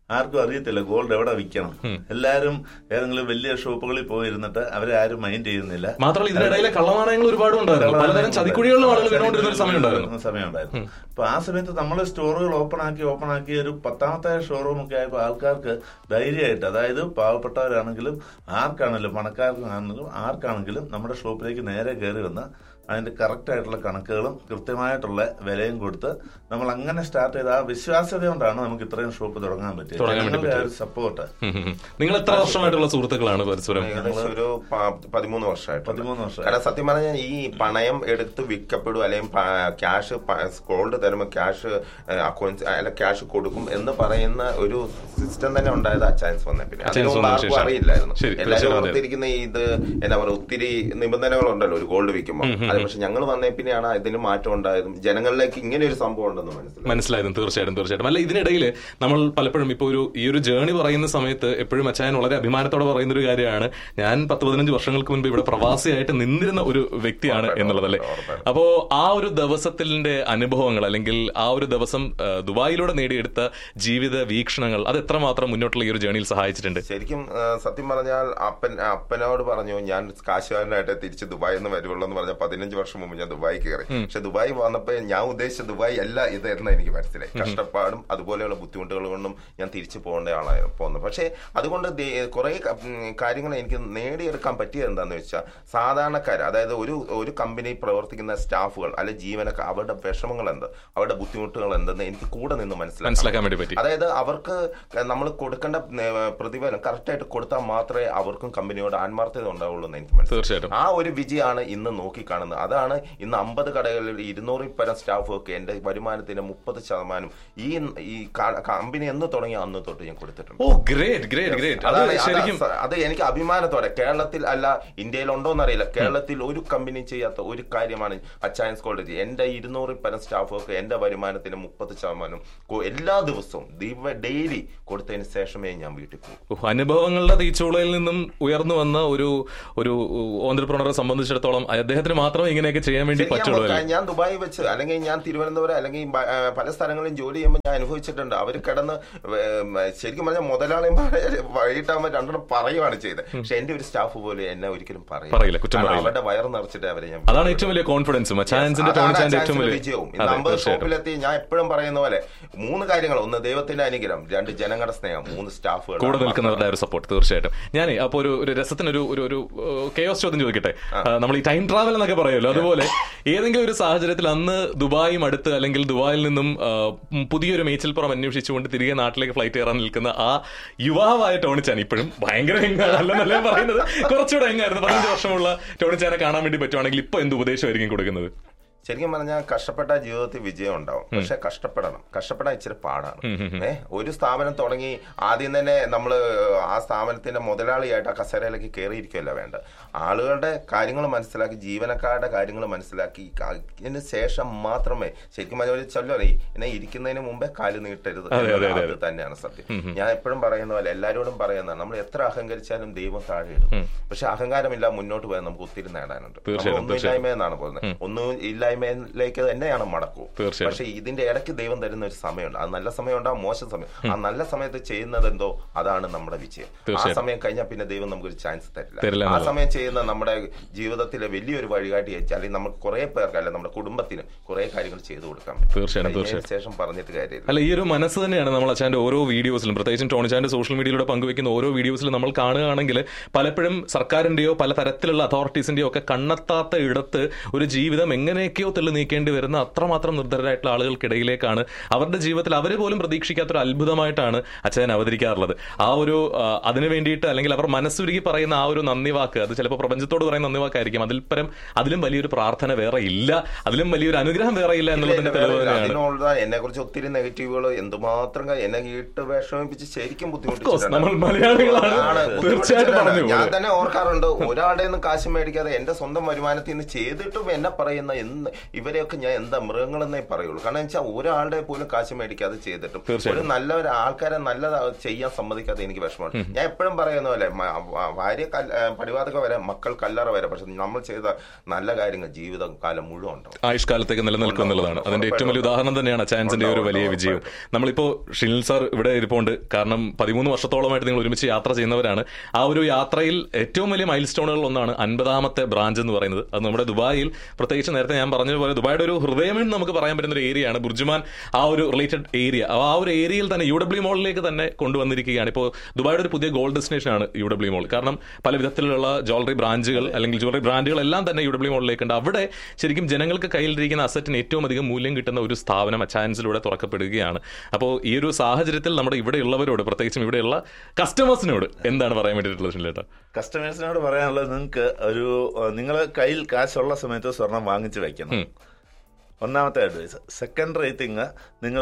ആർക്കും അറിയത്തില്ല ഗോൾഡ് എവിടെ വിൽക്കണം എല്ലാരും ഏതെങ്കിലും വലിയ ഷോപ്പുകളിൽ പോയിരുന്നിട്ട് അവരെ ആരും മൈൻഡ് ചെയ്യുന്നില്ല മാത്രമല്ല ഇതിനിടയിലെ കള്ളനാണയങ്ങൾ ഒരുപാട് ഉണ്ടായിരുന്നു പലതരം ചതിക്കുഴികളിലും ആളുകൾ വീണുകൊണ്ടിരുന്ന ഒരു സമയം ഉണ്ടായിരുന്നു സമയമുണ്ടായിരുന്നു അപ്പൊ ആ സമയത്ത് നമ്മൾ സ്റ്റോറുകൾ ഓപ്പൺ ആക്കി ഓപ്പൺ ആക്കി ഒരു പത്താമത്തെ ഷോറൂം ഒക്കെ ആയപ്പോൾ ആൾക്കാർക്ക് ധൈര്യമായിട്ട് അതായത് പാവപ്പെട്ടവരാണെങ്കിലും ആർക്കാണെങ്കിലും പണക്കാർക്കാണെങ്കിലും ആർക്കാണെങ്കിലും നമ്മുടെ ഷോപ്പിലേക്ക് നേരെ കയറി വന്ന് അതിന്റെ കറക്റ്റ് ആയിട്ടുള്ള കണക്കുകളും കൃത്യമായിട്ടുള്ള വിലയും കൊടുത്ത് നമ്മൾ അങ്ങനെ സ്റ്റാർട്ട് ചെയ്ത ആ വിശ്വാസ്യത കൊണ്ടാണ് നമുക്ക് ഇത്രയും ഷോപ്പ് തുടങ്ങാൻ പറ്റിയത് തുടങ്ങാൻ വേണ്ടി ജനങ്ങളുടെ ആ ഒരു സപ്പോർട്ട് ഉം, ഉം, ഉം. നിങ്ങൾ എത്ര വർഷമായിട്ടുള്ള സുഹൃത്തുക്കളാണ് പരസ്പരം ഏകദേശം ഒരു പ- പതിമൂന്ന് വർഷമായിട്ട് പതിമൂന്ന് വർഷം കാരണം സത്യം പറഞ്ഞാൽ ഈ പണയം എടുത്ത് വിൽക്കപ്പെടും അല്ലെങ്കിൽ ക്യാഷ് ഗോൾഡ് തരുമ്പോൾ ക്യാഷ് അക്കൗണ്ട് അല്ല ക്യാഷ് കൊടുക്കും എന്ന് പറയുന്ന ഒരു സിസ്റ്റം തന്നെ ഉണ്ടായത് അച്ചാൻസ് വന്ന പിന്നെ അച്ചായൻസ് അതിന് മുമ്പ് വന്നതിന് ആർക്കും ശേഷം. അറിയില്ലായിരുന്നു ശരി, എല്ലാവരും തീർച്ചയായും അതെ. ഓർത്തിരിക്കുന്ന ഇത് എന്താ പറയുക ഒത്തിരി നിബന്ധനകളുണ്ടല്ലോ ഒരു ഗോൾഡ് വിൽക്കുമ്പോൾ അത് പക്ഷെ ഞങ്ങൾ വന്നേ പിന്നെയാണ് ഇതിന് മാറ്റം ഉണ്ടായതും ജനങ്ങളിലേക്ക് ഇങ്ങനെ ഒരു സംഭവം ഉണ്ടെന്ന് മനസ്സിലായി മനസ്സിലായതും തീർച്ചയായിട്ടും തീർച്ചയായിട്ടും അല്ല ഇതിനിടയിൽ നമ്മൾ പലപ്പോഴും ഇപ്പോൾ ഒരു ഈ ഒരു ജേണി പറയുന്ന സമയത്ത് എപ്പോഴും അച്ചായൻ വളരെ അഭിമാനത്തോടെ പറയുന്ന ഒരു കാര്യമാണ് ഞാൻ പത്ത് പതിനഞ്ച് വർഷങ്ങൾക്ക് മുൻപ് ഇവിടെ പ്രവാസിയായിട്ട് നിന്നിരുന്ന ഒരു വ്യക്തിയാണ് എന്നുള്ളതല്ലേ ഉറപ്പായിട്ടും. അപ്പോ ആ ഒരു ദിവസത്തിന്റെ അനുഭവങ്ങൾ അല്ലെങ്കിൽ ആ ഒരു ദിവസം ആ, ദുബായിലൂടെ നേടിയെടുത്ത ജീവിത വീക്ഷണങ്ങൾ അത് എത്രമാത്രം മുന്നോട്ടുള്ള ഈ ഒരു ജേണിയിൽ സഹായിച്ചിട്ടുണ്ട് ശരിക്കും ആ, സത്യം പറഞ്ഞാൽ അപ്പൻ അപ്പനോട് പറഞ്ഞു ഞാൻ കാശുകാരനായിട്ട് തിരിച്ച് ദുബായിൽ നിന്ന് വരുവുള്ളൂ എന്ന് പറഞ്ഞ പതിനഞ്ച് വർഷം മുമ്പ് ഞാൻ ദുബായി കയറി പക്ഷെ ദുബായ് വന്നപ്പോൾ ഞാൻ ഉദ്ദേശിച്ച ദുബായ് അല്ല ഇത് എന്ന് എനിക്ക് മനസ്സിലായി കഷ്ടപ്പാടും അതുപോലെയുള്ള ബുദ്ധിമുട്ടുകൾ കൊണ്ടും ഞാൻ തിരിച്ചു പോകേണ്ട ആളായിരുന്നു പോകുന്നത് പക്ഷേ അതുകൊണ്ട് കുറെ കാര്യങ്ങൾ എനിക്ക് നേടിയെടുക്കാൻ പറ്റിയത് എന്താന്ന് വെച്ചാൽ സാധാരണക്കാർ അതായത് ഒരു ഒരു കമ്പനി പ്രവർത്തിക്കുന്ന സ്റ്റാഫുകൾ അല്ലെ ജീവനക്കാർ അവരുടെ വിഷമങ്ങൾ എന്ത് അവരുടെ ബുദ്ധിമുട്ടുകൾ എന്തെന്ന് എനിക്ക് കൂടെ നിന്ന് മനസ്സിലാക്കാൻ മനസ്സിലാക്കാൻ വേണ്ടി പറ്റി അതായത് അവർക്ക് നമ്മൾ കൊടുക്കേണ്ട ഏ, പ്രതിഫലം കറക്റ്റായിട്ട് കൊടുത്താൽ മാത്രമേ അവർക്കും കമ്പനിയോട് ആത്മാർത്ഥത ഉണ്ടാവുള്ളൂ എന്ന് എനിക്ക് മനസ്സിലായി തീർച്ചയായിട്ടും ആ ഒരു വിജയമാണ് ഇന്ന് നോക്കിക്കാണുന്നത് അതാണ് ഇന്ന് അമ്പത് കടകളിൽ ഇരുന്നൂറിൽ പരം സ്റ്റാഫൊക്കെ എന്റെ വരുമാനത്തിന്റെ മുപ്പത് ശതമാനം ഈ ഈ ക- കമ്പനി എന്ന് തുടങ്ങി അന്ന് തൊട്ട് ഞാൻ കൊടുത്തിട്ടുണ്ട് ഓ ഗ്രേറ്റ് ഗ്രേറ്റ് ഗ്രേറ്റ് അത് അതാണ് ശരിക്കും അത് അത് എനിക്ക് അഭിമാനത്തോടെ കേരളത്തിൽ അല്ല ഇന്ത്യയിൽ ഉണ്ടോ എന്നറിയില്ല കേരളത്തിൽ ഒരു കമ്പനി ചെയ്യാത്ത ഒരു കാര്യമാണ് അച്ചയൻസ് കോളേജ് എന്റെ ഇരുന്നൂറിൽ പരം സ്റ്റാഫൊക്കെ എന്റെ വരുമാനത്തിന്റെ മുപ്പത് ശതമാനം കൊ- എല്ലാ ദിവസവും ഡെയിലി കൊടുത്തതിന് ശേഷമേ ഞാൻ വീട്ടിൽ പോകും ഉഫ്, അനുഭവങ്ങളുടെ തീച്ചുളയിൽ നിന്നും ഉയർന്നു വന്ന ഒരു ഒരു ഓന്ത്രപ്രണറെ സംബന്ധിച്ചിടത്തോളം അദ്ദേഹത്തിന് മാത്രമേ ഇങ്ങനെയൊക്കെ ചെയ്യാൻ വേണ്ടി ശരിക്കും പറ്റുള്ളൂ നമുക്ക് അല്ലേ ഞാൻ ദുബായി വെച്ച് അല്ലെങ്കിൽ ഞാൻ തിരുവനന്തപുരം അല്ലെങ്കിൽ ബ- ആ, പല സ്ഥലങ്ങളിലും ജോലി ചെയ്യുമ്പോൾ ഞാൻ അനുഭവിച്ചിട്ടുണ്ട് അവർ കിടന്ന് വേ- ഉം, ശരിക്കും പറഞ്ഞാൽ മുതലാളിമാരെ വൈകിട്ടാകുമ്പോൾ രണ്ടെണ്ണം പറയുവാണ് ചെയ്തത് പക്ഷെ എന്റെ ഒരു സ്റ്റാഫ് പോലും എന്നെ ഒരിക്കലും പറയില്ല. പറയില്ല, കുറ്റം കാരണം പറയില്ല. അവരുടെ വയറ് നിറച്ചിട്ട് അവരെ ഞാൻ അതാണ് ഏറ്റവും വലിയ കോൺഫിഡൻസും ചാൻസിന്റെ അതാണ് ടോണിച്ചാന്റെ ആ ഏറ്റവും ചാൻസിന്റെ വലിയ വിജയവും ഇന്ന് അതെ അമ്പത് തീർച്ചയായിട്ടും ഷോപ്പിലെത്തി ഞാൻ എപ്പോഴും പറയുന്ന പോലെ മൂന്ന് കാര്യങ്ങൾ ഒന്ന് ദൈവത്തിന്റെ അനുഗ്രഹം രണ്ട് ജനങ്ങളുടെ സ്നേഹം മൂന്ന് സ്റ്റാഫുകൾ കൂടെ നിൽക്കുന്നവരുടെ ആ ഒരു സപ്പോർട്ട് തീർച്ചയായിട്ടും ഞാനേ അപ്പൊ ഒരു ഒരു രസത്തിനൊരു ഒരു ഒരു കെയോസ് ചോദ്യം ചോദിക്കട്ടെ ആ, നമ്മൾ ഈ ടൈം ട്രാവൽ എന്നൊക്കെ പറയുമല്ലോ അതുപോലെ ഏതെങ്കിലും ഒരു സാഹചര്യത്തിൽ അന്ന് ദുബായും അടുത്ത് അല്ലെങ്കിൽ ദുബായിൽ നിന്നും ആ, ഉം, പുതിയൊരു മേച്ചിൽപ്പുറം അന്വേഷിച്ചുകൊണ്ട് തിരികെ നാട്ടിലേക്ക് ഫ്ലൈറ്റ് കയറാൻ നിൽക്കുന്ന ആ യുവാവായ ടോണിച്ചാൻ ഇപ്പോഴും ഭയങ്കര അല്ലെന്നല്ല പറയുന്നത് കുറച്ചുകൂടെ എങ്ങായിരുന്നു പതിനഞ്ച് വർഷമുള്ള ടോണിച്ചാനെ കാണാൻ വേണ്ടി പറ്റുവാണെങ്കിൽ ഇപ്പൊ എന്ത് ഉപദേശമായിരിക്കും കൊടുക്കുന്നത് ശരിക്കും പറഞ്ഞാൽ കഷ്ടപ്പെട്ട ജീവിതത്തിൽ വിജയം ഉണ്ടാവും പക്ഷെ കഷ്ടപ്പെടണം കഷ്ടപ്പെടാൻ ഇച്ചിരി പാടാണ് ഏ ഒരു സ്ഥാപനം തുടങ്ങി ആദ്യം തന്നെ നമ്മൾ ആ സ്ഥാപനത്തിന്റെ മുതലാളിയായിട്ട് ആ കസേരയിലേക്ക് കയറിയിരിക്കുകയല്ല വേണ്ട ആളുകളുടെ കാര്യങ്ങൾ മനസ്സിലാക്കി ജീവനക്കാരുടെ കാര്യങ്ങൾ മനസ്സിലാക്കി അതിന് ശേഷം മാത്രമേ ശരിക്കും പറഞ്ഞാൽ ചൊല്ലറി എന്നെ ഇരിക്കുന്നതിന് മുമ്പേ കാല് നീട്ടരുത് അതെ, അതെ, അതെ, അത് തന്നെയാണ് സത്യം ഞാൻ എപ്പോഴും പറയുന്ന പോലെ എല്ലാവരോടും പറയുന്നതാണ് നമ്മൾ എത്ര അഹങ്കരിച്ചാലും ദൈവം താഴെ ഇടും പക്ഷെ അഹങ്കാരമില്ല മുന്നോട്ട് പോയാൽ നമുക്ക് ഒത്തിരി നേടാനുണ്ട് നമ്മൾ തീർച്ചയായും, ഒന്നുമില്ലായ്മ എന്നാണ് പോകുന്നത് ഒന്നും ഇല്ലായ്മയിലേക്ക് തന്നെയാണ് മടക്കൂ തീർച്ചയായും. പക്ഷെ ഇതിന്റെ ഇടയ്ക്ക് ദൈവം തരുന്ന ഒരു സമയമുണ്ട് അത് നല്ല സമയം ഉണ്ടാവും മോശം സമയം ആ നല്ല സമയത്ത് ചെയ്യുന്നത് എന്തോ അതാണ് നമ്മുടെ വിജയം ആ തീർച്ചയായും. സമയം കഴിഞ്ഞാൽ പിന്നെ ദൈവം നമുക്കൊരു ചാൻസ് തരില്ല തരില്ല ആ എന്നുള്ളത്. സമയം ചെയ്യുന്ന നമ്മുടെ ജീവിതത്തിലെ വലിയൊരു വഴികാട്ടി അല്ലെങ്കിൽ നമുക്ക് കുറെ പേർക്ക് അല്ലെ നമ്മുടെ കുടുംബത്തിന് കുറെ കാര്യങ്ങൾ ചെയ്തു കൊടുക്കാൻ പറ്റും തീർച്ചയായും, അതിന് തീർച്ചയായും. ശേഷം പറഞ്ഞിട്ട് കാര്യമില്ല അല്ല ഈ ഒരു മനസ്സ് തന്നെയാണ് നമ്മൾ അച്ഛൻ്റെ ഓരോ വീഡിയോസിലും പ്രത്യേകിച്ചും ടോണിച്ചാന്റെ സോഷ്യൽ മീഡിയയിലൂടെ പങ്കുവെക്കുന്ന ഓരോ വീഡിയോസിലും നമ്മൾ കാണുകയാണെങ്കിൽ പലപ്പോഴും സർക്കാരിന്റെയോ പല തരത്തിലുള്ള അതോറിറ്റീസിന്റെയോ ഒക്കെ കണ്ണെത്താത്ത ഇടത്ത് ഒരു ജീവിതം എങ്ങനെയൊക്കെയോ തെളി നീക്കേണ്ടി വരുന്ന അത്രമാത്രം നിർദ്ധരായിട്ടുള്ള ആളുകൾക്കിടയിലേക്കാണ് അവരുടെ ജീവിതത്തിൽ അവർ പോലും പ്രതീക്ഷിക്കാത്തൊരു അത്ഭുതമായിട്ടാണ് അച്ഛൻ അവതരിക്കാറുള്ളത് ആ ഒരു ആ, അതിനു വേണ്ടിയിട്ട് അല്ലെങ്കിൽ അവർ മനസ്സുരുകി പറയുന്ന ആ ഒരു നന്ദി വാക്ക് അത് ചിലപ്പോൾ പ്രപഞ്ചത്തോട് പറയുന്ന നന്ദി വാക്കായിരിക്കും അതിൽ പരം അതിലും വലിയൊരു പ്രാർത്ഥന വേറെ ഇല്ല അതിലും വലിയൊരു അനുഗ്രഹം വേറെ ഇല്ല എന്നുള്ളതിന്റെ തെളിവ് തന്നെയാണ് അതിനുള്ള എന്നെ കുറിച്ച് ഒത്തിരി നെഗറ്റീവുകൾ എന്തുമാത്രം ക- എന്നെ ഇട്ട് വിഷമിപ്പിച്ച് ശരിക്കും course, നമ്മൾ മലയാളികളാണ്. ആണ്, തീർച്ചയായിട്ടും പറഞ്ഞു. ഞാൻ തന്നെ ഓർക്കാറുണ്ട് ഒരാളുടെ നിന്ന് കാശ് മേടിക്കാതെ എന്റെ സ്വന്തം വരുമാനത്തിൽ നിന്ന് ചെയ്തിട്ടും എന്നെ പറയുന്ന എന്ത് എന്ന് ഇവരെയൊക്കെ ഞാൻ എന്താ മൃഗങ്ങളെന്നേ പറയുള്ളൂ കാരണം വെച്ചാൽ ഒരാളുടെ പോലും കാശ് മേടിക്കാതെ ചെയ്തിട്ടും ഒരു നല്ല ഒരു ആൾക്കാരെ നല്ലതാ ചെയ്യാൻ സമ്മതിക്കാതെ എനിക്ക് വിഷമമാണ് ഞാൻ എപ്പോഴും പറയുന്ന പോലെ മ- വ- ഭാര്യ കൽ- ഏ, പടിവാതക വരെ മക്കൾ കല്ലറ വരെ പക്ഷെ നമ്മൾ ചെയ്ത നല്ല കാര്യങ്ങൾ ജീവിതകാലം മുഴുവൻ ഉണ്ടാവും ആയുഷ്കാലത്തേക്ക് നിലനിൽക്കും എന്നുള്ളതാണ് അതിന്റെ ഏറ്റവും വലിയ ഉദാഹരണം തന്നെയാണ് ചാൻസിന്റെ ഒരു വലിയ വിജയം നമ്മളിപ്പോ ഷിനിൽ സാർ ഇവിടെ ഇരിപ്പുണ്ട് കാരണം പതിമൂന്ന് വർഷത്തോളമായിട്ട് നിങ്ങൾ ഒരുമിച്ച് യാത്ര ചെയ്യുന്നവരാണ് ആ ഒരു യാത്രയിൽ ഏറ്റവും വലിയ മൈൽ സ്റ്റോണുകളിൽ ഒന്നാണ് അൻപതാമത്തെ ബ്രാഞ്ച് എന്ന് പറയുന്നത് അത് നമ്മുടെ ദുബായിൽ പ്രത്യേകിച്ച് നേരത്തെ ഞാൻ പറഞ്ഞതുപോലെ ദുബായുടെ ഒരു ഹൃദയമെന്ന് നമുക്ക് പറയാൻ പറ്റുന്ന ഒരു ഏരിയയാണ് ബുർജുമാൻ ആ ഒരു റിലേറ്റഡ് ഏരിയ ആ ഒരു ഏരിയയിൽ തന്നെ യു ഡബ്ല്യു മോളിലേക്ക് തന്നെ കൊണ്ടുവന്നിരിക്കുകയാണ് ഇപ്പോൾ ദുബായുടെ ഒരു പുതിയ ഗോൾഡ് ഡെസ്റ്റിനേഷൻ ആണ് യു ഡബ്ല്യു മോൾ കാരണം പല വിധത്തിലുള്ള ജ്വല്ലറി ബ്രാഞ്ചുകൾ അല്ലെങ്കിൽ ജ്വല്ലറി ബ്രാൻഡുകൾ എല്ലാം തന്നെ യു ഡബ്ല്യു മോളിലേക്ക് ഉണ്ട് അവിടെ ശരിക്കും ജനങ്ങൾക്ക് കയ്യിലിരിക്കുന്ന അസറ്റിന് ഏറ്റവും അധികം മൂല്യം കിട്ടുന്ന ഒരു സ്ഥാപനം അച്ചാൻസിലൂടെ തുറക്കപ്പെടുകയാണ് അപ്പോൾ ഈ ഒരു സാഹചര്യത്തിൽ നമ്മുടെ ഇവിടെയുള്ളവരോട് പ്രത്യേകിച്ചും ഇവിടെയുള്ള കസ്റ്റമേഴ്സിനോട് എന്താണ് പറയാൻ വേണ്ടിയിട്ടുള്ളത് ഷിനിലേട്ടാ കസ്റ്റമേഴ്സിനോട് പറയാനുള്ളത് നിങ്ങൾക്ക് ഒരു നിങ്ങൾ കയ്യിൽ കാശുള്ള സമയത്ത് സ്വർണം വാങ്ങിച്ചു വെക്കണം ഒന്നാമത്തെ അഡ്വൈസ് സെക്കൻഡറി തിങ് നിങ്ങൾ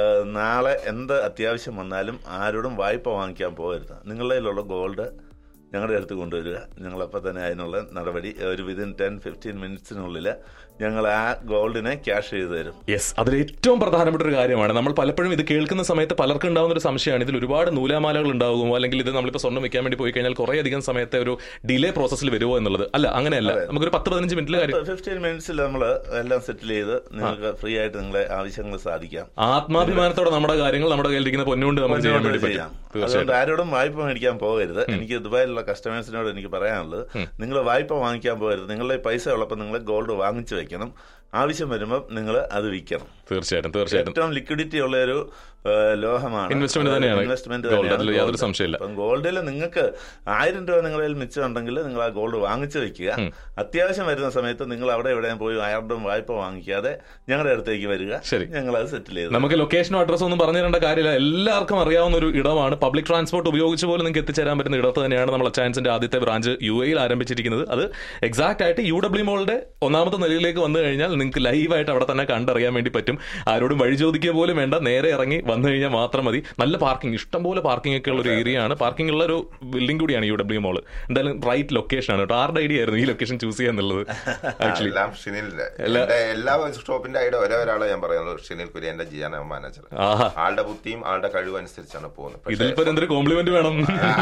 നാളെ എന്ത് അത്യാവശ്യം വന്നാലും ആരോടും വായ്പ വാങ്ങിക്കാൻ പോകരുത് നിങ്ങളുടെ കയ്യിലുള്ള ഗോൾഡ് ഞങ്ങളുടെ അടുത്ത് കൊണ്ടുവരിക ഞങ്ങളപ്പോൾ തന്നെ അതിനുള്ള നടപടി ഒരു വിതിൻ ടെൻ ഫിഫ്റ്റീൻ മിനിറ്റ്സിനുള്ളിൽ ഞങ്ങൾ ആ ഗോൾഡിനെ ക്യാഷ് ചെയ്ത് തരും യെസ് അതിൽ ഏറ്റവും പ്രധാനപ്പെട്ട ഒരു കാര്യമാണ് നമ്മൾ പലപ്പോഴും ഇത് കേൾക്കുന്ന സമയത്ത് പലർക്കും ഉണ്ടാകുന്ന ഒരു സംശയമാണ് ഇതിൽ ഒരുപാട് നൂലാമാലകൾ ഉണ്ടാകുമോ അല്ലെങ്കിൽ ഇത് നമ്മളിപ്പോൾ സ്വർണ്ണം വെക്കാൻ വേണ്ടി പോയി കഴിഞ്ഞാൽ കുറേ അധികം സമയത്തെ ഒരു ഡിലേ പ്രോസസ്സിൽ വരുമോ എന്നുള്ളത് അല്ല അങ്ങനെയല്ല നമുക്കൊരു പത്ത് പതിനഞ്ച് മിനിറ്റിൽ കാര്യം ഫിഫ്റ്റീൻ മിനിറ്റ്സിൽ നമ്മൾ എല്ലാം സെറ്റിൽ ചെയ്ത് നിങ്ങൾക്ക് ഫ്രീ ആയിട്ട് നിങ്ങളെ ആവശ്യങ്ങൾ സാധിക്കാം ആത്മാഭിമാനത്തോടെ നമ്മുടെ കാര്യങ്ങൾ നമ്മുടെ കയ്യിലിരിക്കുന്ന പൊന്നുകൊണ്ട് നമുക്ക് ചെയ്യാൻ വേണ്ടി പറ്റും ചെയ്യാം. അതുകൊണ്ട് തീർച്ചയായിട്ടും ആരോടും വായ്പ മേടിക്കാൻ പോകരുത് എനിക്ക് ദുബായിലുള്ള കസ്റ്റമേഴ്സിനോട് എനിക്ക് പറയാനുള്ളത് നിങ്ങൾ വായ്പ വാങ്ങിക്കാൻ പോകരുത് നിങ്ങളുടെ പൈസ ഉള്ളപ്പോൾ നിങ്ങൾ ഗോൾഡ് വാങ്ങിച്ചു വെക്കണം ആവശ്യം വരുമ്പോൾ നിങ്ങൾ അത് വിൽക്കണം തീർച്ചയായിട്ടും തീർച്ചയായിട്ടും ഏറ്റവും ലിക്വിഡിറ്റി ഉള്ള ഒരു ഏ, ലോഹമാണ് Investment തന്നെയാണ് ഇൻവെസ്റ്റ്മെന്റ് gold. അതിൽ യാതൊരു സംശയമില്ല. ഗോൾഡിൽ നിങ്ങൾക്ക് ആയിരം രൂപ നിങ്ങളുടെ കയ്യിൽ മിച്ചം ഉണ്ടെങ്കിൽ നിങ്ങൾ ആ ഗോൾഡ് വാങ്ങിച്ചു വെക്കുക അത്യാവശ്യം വരുന്ന സമയത്ത് നിങ്ങൾ അവിടെ എവിടെയും പോയി ആരുടെയും വായ്പ വാങ്ങിക്കാതെ ഞങ്ങളുടെ അടുത്തേക്ക് വരിക ശരി. ഞങ്ങൾ അത് സെറ്റിൽ ചെയ്ത് നമുക്ക് ലൊക്കേഷനും അഡ്രസ്സും ഒന്നും പറഞ്ഞു തരേണ്ട കാര്യമില്ല എല്ലാവർക്കും അറിയാവുന്ന ഒരു ഇടമാണ് പബ്ലിക് ട്രാൻസ്പോർട്ട് ഉപയോഗിച്ച് പോലും നിങ്ങൾക്ക് എത്തിച്ചേരാൻ പറ്റുന്ന ഇടത്ത് തന്നെയാണ് നമ്മൾ ചാൻസിന്റെ ആദ്യത്തെ ബ്രാഞ്ച് യു എയിൽ ആരംഭിച്ചിരിക്കുന്നത് അത് എക്സാക്ട് ആയിട്ട് യു ഡബ്ല്യു മോളുടെ ഒന്നാമത്തെ നിലയിലേക്ക് വന്നു കഴിഞ്ഞാൽ നിങ്ങൾക്ക് ലൈവായിട്ട് അവിടെ തന്നെ കണ്ടറിയാൻ വേണ്ടി പറ്റും ആരോടും വഴി ചോദിക്കുക പോലും വേണ്ട നേരെ ഇറങ്ങി വന്നു കഴിഞ്ഞാൽ മാത്രം മതി നല്ല പാർക്കിംഗ് ഇഷ്ടംപോലെ പാർക്കിംഗ് ഒക്കെ ഉള്ള ഒരു ഏരിയ ആണ് പാർക്കിംഗ് ഉള്ള ഒരു ബിൽഡിംഗ് കൂടിയാണ് യു ഡബ്ല്യു മോൾ എന്തായാലും റൈറ്റ് ലൊക്കേഷൻ ആണ് കേട്ടോ ആരുടെ ഐഡിയ ആയിരുന്നു ഈ ലൊക്കേഷൻ ചൂസ് ചെയ്യാന്നുള്ളത് ആക്ച്വലി എല്ലാം ഷിനിലിന്റെ എല്ലാ- എന്റെ എല്ലാ സ്റ്റോപ്പിന്റെ ഐഡിയ ഒരേ ഒരാളെ ഞാൻ പറയുന്നത് ഷിനിൽ കുര്യന്റെ ജിയാന മാനേജർ ആഹാ ആളുടെ ബുദ്ധിയും ആളുടെ കഴിവും അനുസരിച്ചാണ് പോകുന്നത് പക്ഷേ ഇതിലിപ്പോ എന്തൊരു കോംപ്ലിമെന്റ് വേണം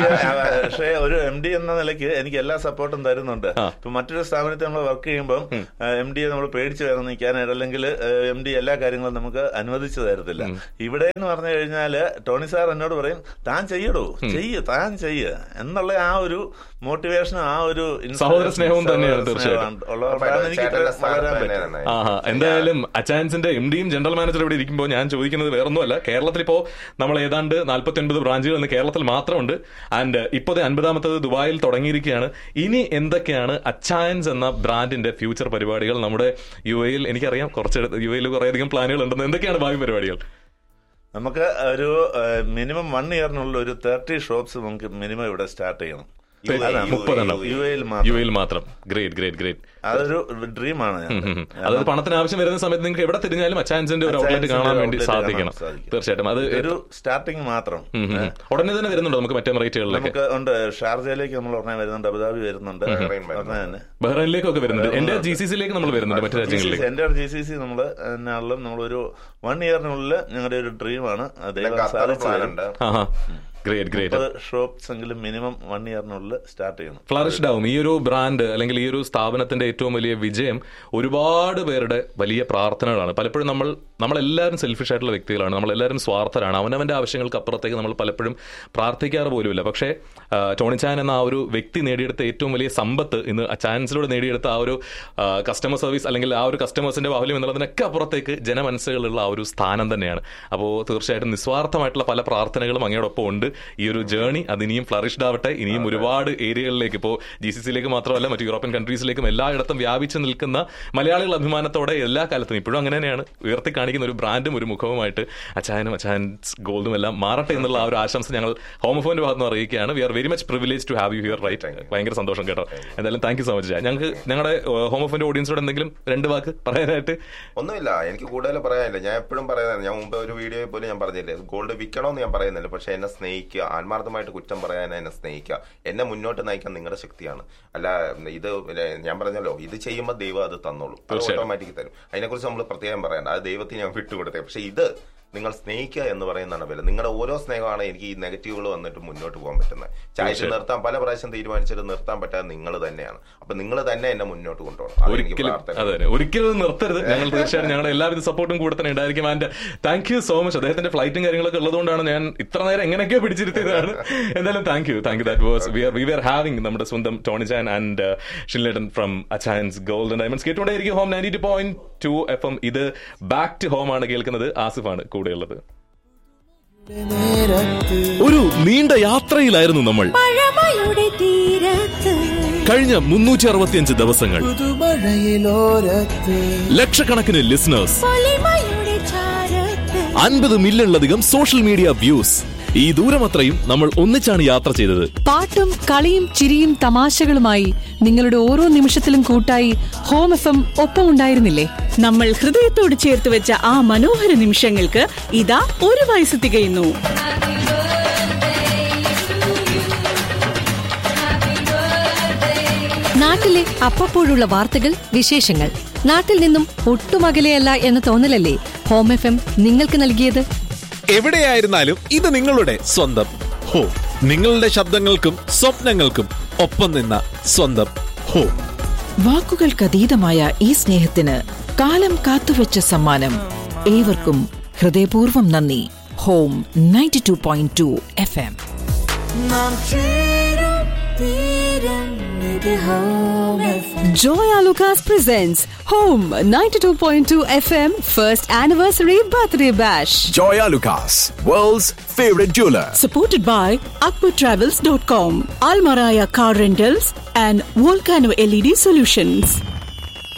പക്ഷേ ഒരു എം ഡി എന്ന നിലയ്ക്ക് എനിക്ക് എല്ലാ സപ്പോർട്ടും തരുന്നുണ്ട് ഇപ്പൊ മറ്റൊരു സ്ഥാപനത്തിൽ നമ്മൾ വർക്ക് ചെയ്യുമ്പോൾ എം ഡിയെ നമ്മൾ പേടിച്ച് വേണം നിൽക്കാനായിട്ട് അല്ലെങ്കിൽ എം ഡി എല്ലാ കാര്യങ്ങളും നമുക്ക് അനുവദിച്ചു തരത്തില്ല ഇവിടെ എന്ന് പറഞ്ഞു കഴിഞ്ഞാല് ടോണി സാർ എന്നോട് പറയും താൻ ചെയ്യടോ ചെയ്യ് താൻ ചെയ്യ് എന്നുള്ള ആ ഒരു മോട്ടിവേഷനും ആ ഒരു inspiration, സഹോദര സ്നേഹവും തന്നെയാണ് സഹോദര തീർച്ചയായും. സ്നേഹമാണ് ഉള്ളതുകൊണ്ടാണ് എനിക്ക് ഇത്ര ചേട്ടന്റെ വളരാൻ സ്ഥാനത്ത് പറ്റുന്നത് തന്നെയാണ് ആഹാ എന്തായാലും അച്ചാൻസിന്റെ എം ഡിയും ജനറൽ മാനേജർ ഇവിടെ ഇരിക്കുമ്പോൾ ഞാൻ ചോദിക്കുന്നത് വേറൊന്നുമല്ല കേരളത്തിൽ ഇപ്പോ നമ്മൾ ഏതാണ്ട് നാൽപ്പത്തി ഒൻപത് ബ്രാഞ്ചുകൾ ഇന്ന് കേരളത്തിൽ മാത്രമുണ്ട് ആൻഡ് ഇപ്പോൾ അൻപതാമത്തത് ദുബായിൽ തുടങ്ങിയിരിക്കുകയാണ് ഇനി എന്തൊക്കെയാണ് അച്ചായൻസ് എന്ന ബ്രാൻഡിന്റെ ഫ്യൂച്ചർ പരിപാടികൾ നമ്മുടെ യു എയിൽ എനിക്കറിയാം കുറച്ച് യു എയിൽ കുറേയധികം പ്ലാനുകൾ ഉണ്ടെന്ന് എന്തൊക്കെയാണ് ഭാവി പരിപാടികൾ നമുക്ക് ഒരു മിനിമം വൺ ഇയറിനുള്ള ഒരു തേർട്ടി ഷോപ്സ് നമുക്ക് മിനിമം ഇവിടെ സ്റ്റാർട്ട് ചെയ്യണം അതാണ് മുപ്പതെണ്ണം യു എയിൽ യു മാത്രം എയിൽ മാത്രം ഗ്രേറ്റ് ഗ്രേറ്റ് ഗ്രേറ്റ് അതൊരു ഡ്രീമാണ് അതായത് പണത്തിന് ആവശ്യം വരുന്ന സമയത്ത് നിങ്ങൾക്ക് എവിടെ തിരിഞ്ഞാലും അച്ചാൻസിന്റെ ഒരു ഔട്ട്ലെറ്റ് കാണാൻ വേണ്ടി സാധിക്കണം തീർച്ചയായിട്ടും അത് ഒരു സ്റ്റാർട്ടിങ് മാത്രം ഉം, ഉം, ഉം. ഉടനെ തന്നെ വരുന്നുണ്ടോ നമുക്ക് മറ്റേ റേറ്റുകളിലേക്ക് നമുക്ക് ഉണ്ട് ഷാർജയിലേക്ക് നമ്മൾ ഉടനെ വരുന്നുണ്ട് അബുദാബി വരുന്നുണ്ട് ബഹ്റൈൻ ഉടനെ തന്നെ ബഹ്റൈനിലേക്കൊക്കെ വരുന്നുണ്ട് എന്റെ ജി സി സിയിലേക്ക് നമ്മൾ വരുന്നുണ്ട് മറ്റു രാജ്യങ്ങളിലേക്ക് എന്റെ ജി സി സി നമ്മള് എന്നാലും നമ്മളൊരു വൺ ഇയറിനുള്ളിൽ ഞങ്ങളുടെ ഒരു ഡ്രീമാണ് ദൈവം ഖത്തർ സാധിച്ചു പ്ലാൻ തരും. ഉണ്ട് ആഹാ ഗ്രേറ്റ് ഗ്രേറ്റ് മുപ്പത് ഷോപ്സ് എങ്കിലും മിനിമം വൺ ഇയറിനുള്ളിൽ സ്റ്റാർട്ട് ചെയ്യണം ഫ്ലറിഷ്ഡ് ആവും ഈ ഒരു ബ്രാൻഡ് അല്ലെങ്കിൽ ഈ ഒരു സ്ഥാപനത്തിന്റെ ഏറ്റവും വലിയ വിജയം ഒരുപാട് പേരുടെ വലിയ പ്രാർത്ഥനകളാണ് പലപ്പോഴും നമ്മൾ നമ്മളെല്ലാവരും സെൽഫിഷ് ആയിട്ടുള്ള വ്യക്തികളാണ് നമ്മളെല്ലാവരും സ്വാർത്ഥരാണ് അവനവന്റെ ആവശ്യങ്ങൾക്ക് അപ്പുറത്തേക്ക് നമ്മൾ പലപ്പോഴും പ്രാർത്ഥിക്കാറ് പോലുമില്ല പക്ഷേ ആ, ടോണി ചാൻ എന്ന ആ ഒരു വ്യക്തി നേടിയെടുത്ത ഏറ്റവും വലിയ സമ്പത്ത് ഇന്ന് ആ ചാൻസിലൂടെ നേടിയെടുത്ത ആ ഒരു കസ്റ്റമർ സർവീസ് അല്ലെങ്കിൽ ആ ഒരു കസ്റ്റമേഴ്സിന്റെ ബാഹുല്യം എന്നുള്ളതിനൊക്കെ അപ്പുറത്തേക്ക് ജനമനസ്സുകളിലുള്ള ആ ഒരു സ്ഥാനം തന്നെയാണ് അപ്പോൾ തീർച്ചയായിട്ടും നിസ്വാർത്ഥമായിട്ടുള്ള പല പ്രാർത്ഥനകളും അങ്ങയോടൊപ്പം ഉണ്ട് ഈ ഒരു ജേണി അത് ഇനിയും ഫ്ലറിഷ്ഡ് ആവട്ടെ ഇനിയും ഒരുപാട് ഏരിയകളിലേക്ക് ഇപ്പോൾ ജി സി സിയിലേക്ക് മാത്രമല്ല മറ്റു യൂറോപ്യൻ കൺട്രീസിലേക്കും എല്ലായിടത്തും വ്യാപിച്ചു നിൽക്കുന്ന മലയാളികൾ അഭിമാനത്തോടെ എല്ലാ കാലത്തും ഇപ്പോഴും അങ്ങനെ തന്നെയാണ് ഉയർത്തി കാണിക്കുന്ന ഒരു ബ്രാൻഡും ഒരു മുഖവുമായിട്ട് അച്ചായനും അച്ചായൻസ് ഗോൾഡും എല്ലാം മാറട്ടെ എന്നുള്ള ആ ഒരു ആശംസ ഞങ്ങൾ ഹോമഫോന്റെ ഭാഗത്ത് നിന്ന് അറിയിക്കുകയാണ് we are very much privilege to have you here right ഭയങ്കര സന്തോഷം കേട്ടോ എന്തായാലും താങ്ക് യു സോ മച്ച് ഞങ്ങൾക്ക് ഞങ്ങളുടെ ഹോമഫോന്റെ ഓഡിയൻസോട് എന്തെങ്കിലും രണ്ട് വാക്ക് പറയാനായിട്ട് ഒന്നുമില്ല എനിക്ക് കൂടുതൽ പറയാനില്ല ഞാൻ എപ്പോഴും പറയുന്നത് ഞാൻ മുമ്പ് ഒരു വീഡിയോയിൽ പോലും ഞാൻ പറഞ്ഞില്ലേ ഗോൾഡ് വിൽക്കണമെന്ന് ഞാൻ പറയുന്നില്ല പക്ഷെ എന്നെ സ്നേഹിക്കും സ്നേഹിക്കുക ആത്മാർത്ഥമായിട്ട് കുറ്റം പറയാൻ എന്നെ സ്നേഹിക്കുക എന്നെ മുന്നോട്ട് നയിക്കാൻ നിങ്ങളുടെ ശക്തിയാണ് അല്ല ഇത് പിന്നെ ഞാൻ പറഞ്ഞല്ലോ ഇത് ചെയ്യുമ്പോൾ ദൈവം അത് തന്നോളൂ അത് തീർച്ചയായും. ഓട്ടോമാറ്റിക് തരും അതിനെക്കുറിച്ച് നമ്മൾ പ്രത്യേകം പറയണ്ട അത് ദൈവത്തിന് ഞാൻ വിട്ടുകൊടുത്തേ പക്ഷെ ഇത് നിങ്ങൾ സ്നേഹിക്കുക എന്ന് പറയുന്നതാണ് വില നിങ്ങളുടെ ഓരോ സ്നേഹമാണ് എനിക്ക് ഈ നെഗറ്റീവുകൾ വന്നിട്ട് മുന്നോട്ട് പോകാൻ പറ്റുന്നത് ചായച്ച് തീർച്ചയായും. നിർത്താൻ പല പ്രാവശ്യം തീരുമാനിച്ചിട്ട് നിർത്താൻ പറ്റാതെ നിങ്ങൾ തന്നെയാണ് അപ്പൊ നിങ്ങൾ തന്നെ എന്നെ മുന്നോട്ട് കൊണ്ടുപോകണം അതെനിക്ക് ഒരിക്കലും പ്രാർത്ഥന അതെ അതെ. ഒരിക്കലും നിർത്തരുത് ഞങ്ങൾ തീർച്ചയായും ഞങ്ങളുടെ എല്ലാവിധ സപ്പോർട്ടും കൂടെ തന്നെ ഉണ്ടായിരിക്കും and thank you so much അദ്ദേഹത്തിന്റെ ഫ്ലൈറ്റും കാര്യങ്ങളൊക്കെ ഉള്ളതുകൊണ്ടാണ് ഞാൻ ഇത്ര നേരം എങ്ങനെയൊക്കെയോ പിടിച്ചിരുത്തിയതാണ് എന്തായാലും thank you thank you that was we are we are having നമ്മുടെ സ്വന്തം ടോണി ചാൻ ആൻഡ് ഷിൻലേട്ടൻ ഫ്രം അച്ചാൻസ് ഗോൾഡൻ ഡയമണ്ട്സ് കേട്ടുകൊണ്ടേയിരിക്കും home ninety two point two F M ഇത് ബാക്ക് ടു ഹോം ആണ് കേൾക്കുന്നത് ആസിഫാണ് കൂടെയുള്ളത് ഒരു നീണ്ട യാത്രയിലായിരുന്നു നമ്മൾ പഴമയുടെ തീരത്ത് കഴിഞ്ഞ മുന്നൂറ്റി അറുപത്തിയഞ്ച് ദിവസങ്ങൾ പുതുമഴയിലോരത്ത് ലക്ഷക്കണക്കിന് ലിസണേഴ്സ് പൊലിമയുടെ ചാരത്ത് അൻപത് മില്യണിലധികം സോഷ്യൽ മീഡിയ വ്യൂസ് ഈ ദൂരമത്രയും നമ്മൾ ഒന്നിച്ചാണ് യാത്ര ചെയ്തത് പാട്ടും കളിയും ചിരിയും തമാശകളുമായി നിങ്ങളുടെ ഓരോ നിമിഷത്തിലും കൂട്ടായി ഹോം എഫ് എം ഒപ്പം ഉണ്ടായിരുന്നില്ലേ നമ്മൾ ഹൃദയത്തോട് ചേർത്ത് വെച്ച ആ മനോഹര നിമിഷങ്ങൾക്ക് ഇതാ ഒരു വയസ്സ് തികയുന്നു നാട്ടിലെ അപ്പപ്പോഴുള്ള വാർത്തകൾ വിശേഷങ്ങൾ നാട്ടിൽ നിന്നും ഒട്ടും അകലെയല്ല എന്ന തോന്നലല്ലേ ഹോം എഫ് എം നിങ്ങൾക്ക് നൽകിയത് എവിടെയായിരുന്നാലും ഇത് നിങ്ങളുടെ സ്വന്തം ഹോ നിങ്ങളുടെ ശബ്ദങ്ങൾക്കും സ്വപ്നങ്ങൾക്കും ഒപ്പം നിന്ന സ്വന്തം ഹോ വാക്കുകൾക്കതീതമായ ഈ സ്നേഹത്തിന് കാലം കാത്തുവെച്ച സമ്മാനം ഏവർക്കും ഹൃദയപൂർവ്വം നന്ദി home ninety two point two F M നാം ചേരും തീരും ഇത് home FM. Joya Lucas presents Home 92.2 FM First Anniversary Birthday Bash. Joya Lucas, world's favorite jeweler. Supported by AkbarTravels.com, Almaraya Car Rentals and Volcano LED Solutions.